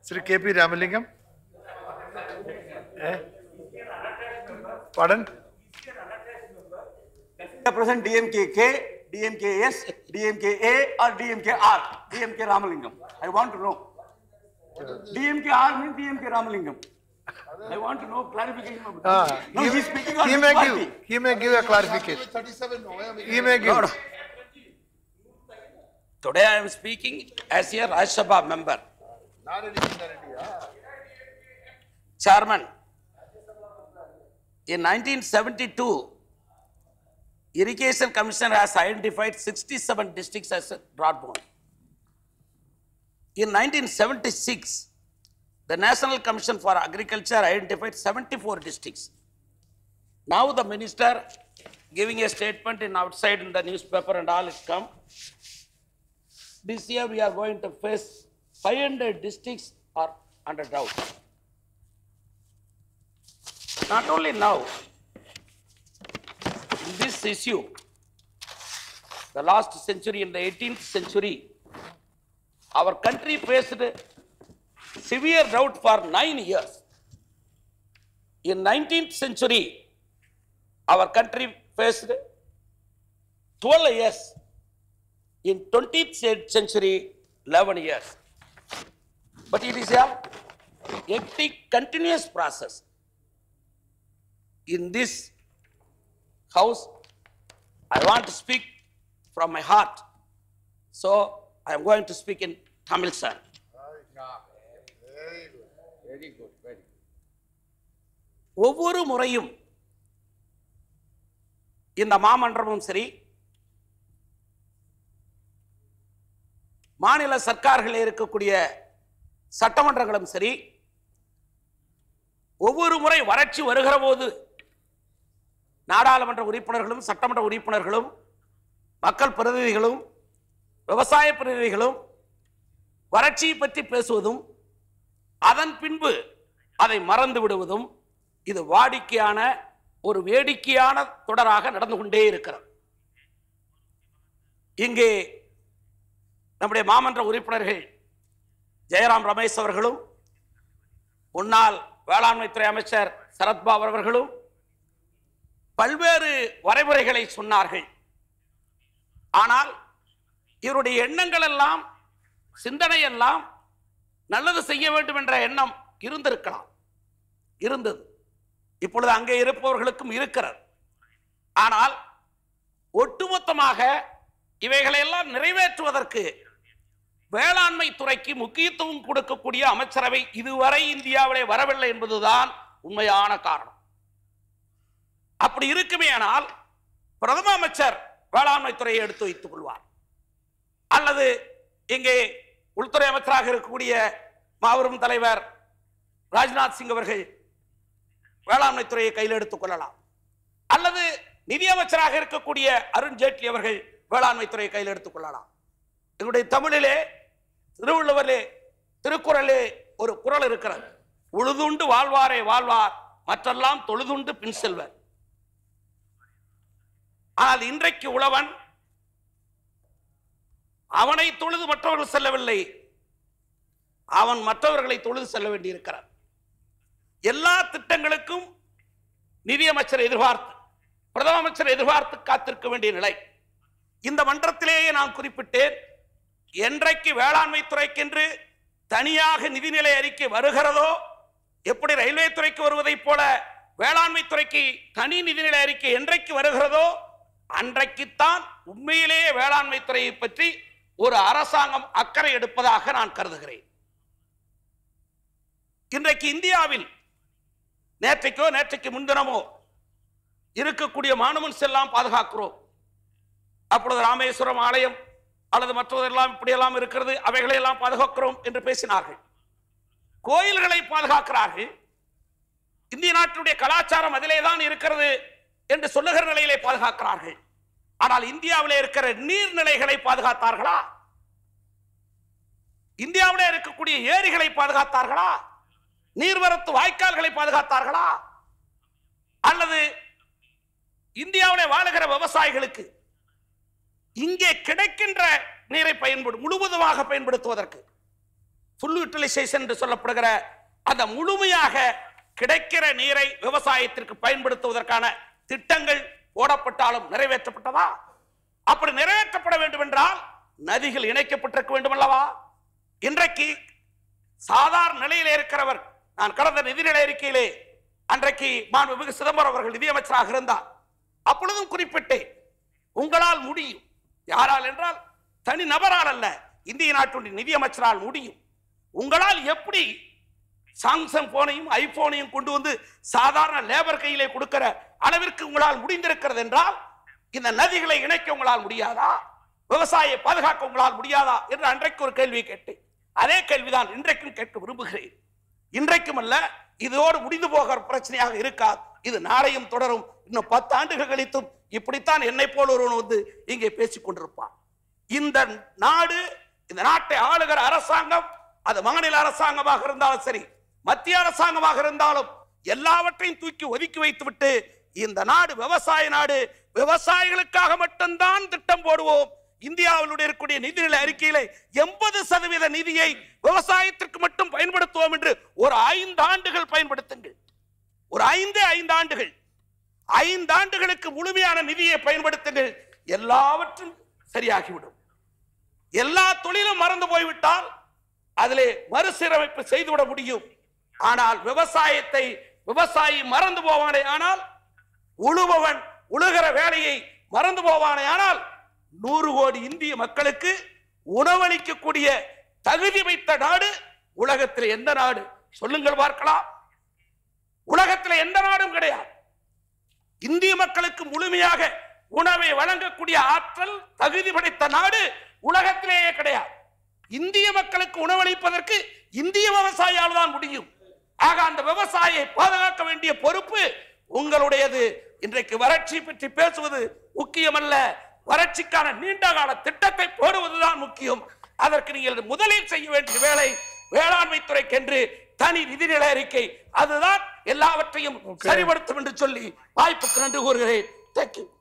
Sri K.P. Ramalingam? Eh? Pardon? represent DMK K, DMK S, DMK A or DMK R, DMK Ramalingam. I want to know. DMK R means DMK Ramalingam. I want to know clarification of Ah, No, he- he's speaking on he his may party. give, he may give a clarification. Thirty-seven, no, I mean. He may No, no. give. Today I am speaking as a Rajya Sabha member. Not anything that India. Chairman, in 1972, Irrigation Commission has identified 67 districts as drought zone. In 1976, the National Commission for Agriculture identified 74 districts. Now the minister giving a statement in outside in the newspaper and all it come. This year we are going to face 500 districts are under drought. Not only now, in this issue, the last century, in the 18th century, our country faced severe drought for nine years. In 19th century, our country faced 12 years. In 20th cen- century, 11 years. But it is a hectic, continuous process in this house, I want to speak from my heart. So I am going to speak in Tamil, sir. ஒவ்வொரு முறையும் இந்த மாமன்றமும் சரி மாநில சர்க்கார்களில் இருக்கக்கூடிய சட்டமன்றங்களும் சரி ஒவ்வொரு முறை வறட்சி வருகிற போது நாடாளுமன்ற உறுப்பினர்களும் சட்டமன்ற உறுப்பினர்களும் மக்கள் பிரதிநிதிகளும் விவசாய பிரதிநிதிகளும் வறட்சியை பற்றி பேசுவதும் அதன் பின்பு அதை மறந்து விடுவதும் இது வாடிக்கையான ஒரு வேடிக்கையான தொடராக நடந்து கொண்டே இருக்கிறது இங்கே நம்முடைய மாமன்ற உறுப்பினர்கள் ஜெயராம் ரமேஷ் அவர்களும் முன்னாள் வேளாண்மைத்துறை அமைச்சர் சரத்பாபு அவர்களும் பல்வேறு வரைமுறைகளை சொன்னார்கள் ஆனால் இவருடைய எண்ணங்கள் எல்லாம் சிந்தனை எல்லாம் நல்லது செய்ய வேண்டும் என்ற எண்ணம் இருந்திருக்கலாம் இருந்தது இப்பொழுது அங்கே இருப்பவர்களுக்கும் இருக்கிறது ஆனால் ஒட்டுமொத்தமாக இவைகளையெல்லாம் நிறைவேற்றுவதற்கு வேளாண்மை துறைக்கு முக்கியத்துவம் கொடுக்கக்கூடிய அமைச்சரவை இதுவரை இந்தியாவிலே வரவில்லை என்பதுதான் உண்மையான காரணம் அப்படி இருக்குமேயானால் பிரதம அமைச்சர் வேளாண்மை துறையை எடுத்து வைத்துக் கொள்வார் அல்லது இங்கே உள்துறை அமைச்சராக இருக்கக்கூடிய மாபெரும் தலைவர் ராஜ்நாத் சிங் அவர்கள் வேளாண்மை துறையை கையில் எடுத்துக் கொள்ளலாம் அல்லது நிதியமைச்சராக இருக்கக்கூடிய அருண் ஜேட்லி அவர்கள் வேளாண்மை துறையை கையில் எடுத்துக் கொள்ளலாம் எங்களுடைய தமிழிலே திருவள்ளுவரிலே திருக்குறளே ஒரு குறள் இருக்கிறது உழுதுண்டு வாழ்வாரே வாழ்வார் மற்றெல்லாம் தொழுதுண்டு பின் செல்வர் ஆனால் இன்றைக்கு உழவன் அவனை தொழுது மற்றவர்கள் செல்லவில்லை அவன் மற்றவர்களை தொழுது செல்ல வேண்டியிருக்கிறார் எல்லா திட்டங்களுக்கும் நிதியமைச்சர் எதிர்பார்த்து பிரதம அமைச்சர் எதிர்பார்த்து காத்திருக்க வேண்டிய நிலை இந்த மன்றத்திலேயே நான் குறிப்பிட்டேன் என்றைக்கு வேளாண்மை துறைக்கென்று தனியாக நிதிநிலை அறிக்கை வருகிறதோ எப்படி ரயில்வே துறைக்கு வருவதைப் போல வேளாண்மை துறைக்கு தனி நிதிநிலை அறிக்கை என்றைக்கு வருகிறதோ அன்றைக்குத்தான் உண்மையிலேயே வேளாண்மை துறையை பற்றி ஒரு அரசாங்கம் அக்கறை எடுப்பதாக நான் கருதுகிறேன் இன்றைக்கு இந்தியாவில் நேற்றைக்கோ நேற்றைக்கு முன்தினமோ இருக்கக்கூடிய மானுமெண்ட்ஸ் எல்லாம் பாதுகாக்கிறோம் அப்பொழுது ராமேஸ்வரம் ஆலயம் அல்லது மற்றதெல்லாம் இப்படியெல்லாம் இருக்கிறது அவைகளை எல்லாம் பாதுகாக்கிறோம் என்று பேசினார்கள் கோயில்களை பாதுகாக்கிறார்கள் இந்திய நாட்டினுடைய கலாச்சாரம் அதிலே தான் இருக்கிறது என்று சொல்லுகிற நிலையிலே பாதுகாக்கிறார்கள் ஆனால் இந்தியாவிலே இருக்கிற நீர்நிலைகளை பாதுகாத்தார்களா இந்தியாவிலே இருக்கக்கூடிய ஏரிகளை பாதுகாத்தார்களா நீர்வரத்து வாய்க்கால்களை பாதுகாத்தார்களா அல்லது இந்தியாவிலே வாழுகிற விவசாயிகளுக்கு இங்கே கிடைக்கின்ற நீரை பயன்படு முழுவதுமாக பயன்படுத்துவதற்கு ஃபுல் யூட்டிலைசேஷன் என்று சொல்லப்படுகிற அந்த முழுமையாக கிடைக்கிற நீரை விவசாயத்திற்கு பயன்படுத்துவதற்கான திட்டங்கள் போடப்பட்டாலும் நிறைவேற்றப்பட்டதா அப்படி நிறைவேற்றப்பட வேண்டும் என்றால் நதிகள் இணைக்கப்பட்டிருக்க வேண்டும் அல்லவா இன்றைக்கு சாதாரண நிலையிலே இருக்கிறவர் நான் கடந்த நிதிநிலை அறிக்கையிலே அன்றைக்கு மாண்புமிகு சிதம்பரம் அவர்கள் நிதியமைச்சராக இருந்தார் அப்பொழுதும் குறிப்பிட்டேன் உங்களால் முடியும் யாரால் என்றால் தனி நபரால் அல்ல இந்திய நாட்டுடைய நிதியமைச்சரால் முடியும் உங்களால் எப்படி சாம்சங் போனையும் ஐபோனையும் கொண்டு வந்து சாதாரண லேபர் கையிலே கொடுக்கிற அளவிற்கு உங்களால் முடிந்திருக்கிறது என்றால் இந்த நதிகளை இணைக்க உங்களால் முடியாதா விவசாயியை பாதுகாக்க உங்களால் முடியாதா என்று அன்றைக்கு ஒரு கேள்வியை கேட்டேன் அதே கேள்விதான் இன்றைக்கும் கேட்க விரும்புகிறேன் இன்றைக்கும் அல்ல இதோடு முடிந்து போகிற பிரச்சனையாக இருக்காது இது நாளையும் தொடரும் இன்னும் பத்து ஆண்டுகள் கழித்தும் இப்படித்தான் என்னை போல ஒருவன் வந்து இங்கே பேசிக் கொண்டிருப்பான் இந்த நாடு இந்த நாட்டை ஆளுகிற அரசாங்கம் அது மாநில அரசாங்கமாக இருந்தாலும் சரி மத்திய அரசாங்கமாக இருந்தாலும் எல்லாவற்றையும் தூக்கி ஒதுக்கி வைத்துவிட்டு இந்த நாடு விவசாய நாடு விவசாயிகளுக்காக மட்டும்தான் திட்டம் போடுவோம் இந்தியாவிலுடைய இருக்கக்கூடிய நிதிநிலை அறிக்கையிலே எண்பது சதவீத நிதியை விவசாயத்திற்கு மட்டும் பயன்படுத்துவோம் என்று ஒரு ஐந்து ஆண்டுகள் பயன்படுத்துங்கள் ஒரு ஐந்து ஐந்து ஆண்டுகள் ஐந்து ஆண்டுகளுக்கு முழுமையான நிதியை பயன்படுத்துங்கள் எல்லாவற்றும் சரியாகிவிடும் எல்லா தொழிலும் மறந்து போய்விட்டால் அதிலே மறுசீரமைப்பு செய்துவிட முடியும் ஆனால் விவசாயத்தை விவசாயி மறந்து போவானே ஆனால் உழுபவன் உழுகிற வேலையை மறந்து போவானே ஆனால் நூறு கோடி இந்திய மக்களுக்கு உணவளிக்கக்கூடிய தகுதி வைத்த நாடு உலகத்தில் எந்த நாடு சொல்லுங்கள் பார்க்கலாம் உலகத்தில் எந்த நாடும் கிடையாது இந்திய மக்களுக்கு முழுமையாக உணவை வழங்கக்கூடிய ஆற்றல் தகுதி படைத்த நாடு உலகத்திலேயே கிடையாது இந்திய மக்களுக்கு உணவளிப்பதற்கு இந்திய விவசாயியால் தான் முடியும் ஆக அந்த விவசாயியை பாதுகாக்க வேண்டிய பொறுப்பு உங்களுடையது இன்றைக்கு வறட்சி பற்றி பேசுவது முக்கியமல்ல வறட்சிக்கான நீண்ட கால திட்டத்தை போடுவதுதான் முக்கியம் அதற்கு நீங்கள் முதலில் செய்ய வேண்டிய வேலை வேளாண்மை துறைக்கென்று தனி நிதிநிலை அறிக்கை அதுதான் எல்லாவற்றையும் சரிபடுத்தும் என்று சொல்லி வாய்ப்புக்கு நன்றி கூறுகிறேன் தேங்க்யூ